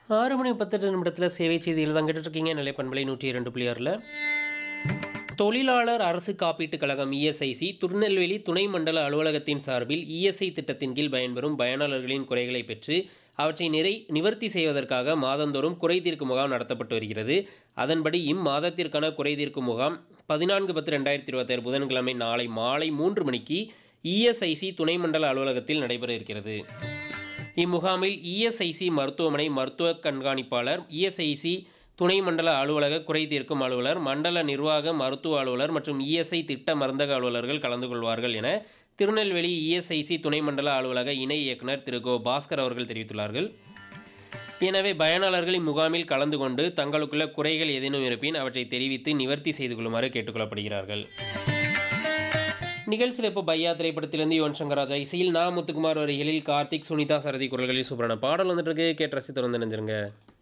ஆறு மணி முப்பத்தெட்டு நிமிடத்தில் சேவை செய்திகள் தான் கேட்டுட்ருக்கீங்க நிலைப்பண்பலை நூற்றி இரண்டு புள்ளி ஆறில் தொழிலாளர் அரசு காப்பீட்டுக் கழகம் இஎஸ்ஐசி திருநெல்வேலி துணை மண்டல அலுவலகத்தின் சார்பில் இஎஸ்ஐ திட்டத்தின் கீழ் பயன்பெறும் பயனாளர்களின் குறைகளை பெற்று அவற்றை நிறை நிவர்த்தி செய்வதற்காக மாதந்தோறும் குறை தீர்க்கும் முகாம் நடத்தப்பட்டு வருகிறது அதன்படி இம்மாதத்திற்கான குறை தீர்க்கும் முகாம் பதினான்கு பத்து ரெண்டாயிரத்தி இருபத்தாறு புதன்கிழமை நாளை மாலை மூன்று மணிக்கு இஎஸ்ஐசி துணை மண்டல அலுவலகத்தில் நடைபெற இருக்கிறது இம்முகாமில் இஎஸ்ஐசி மருத்துவமனை மருத்துவ கண்காணிப்பாளர் இஎஸ்ஐசி துணை மண்டல அலுவலக குறை தீர்க்கும் அலுவலர் மண்டல நிர்வாக மருத்துவ அலுவலர் மற்றும் இஎஸ்ஐ திட்ட மருந்தக அலுவலர்கள் கலந்து கொள்வார்கள் என திருநெல்வேலி இஎஸ்ஐசி துணை மண்டல அலுவலக இணை இயக்குனர் திரு கோ பாஸ்கர் அவர்கள் தெரிவித்துள்ளார்கள் எனவே பயனாளர்கள் இம்முகாமில் கலந்து கொண்டு தங்களுக்குள்ள குறைகள் ஏதேனும் இருப்பின் அவற்றை தெரிவித்து நிவர்த்தி செய்து கொள்ளுமாறு கேட்டுக்கொள்ளப்படுகிறார்கள் நிகழ்ச்சியில் இப்போ பையா திரைப்படத்திலிருந்து யுவன் சங்கர் ராஜா இசையில் நா முத்துக்குமார் வரிகளில் கார்த்திக் சுனிதா சரதி குரல்களில் சூப்பரான பாடல் வந்துட்டு இருக்கு கேட்டு ரசி தொடர்ந்து நினைஞ்சிருங்க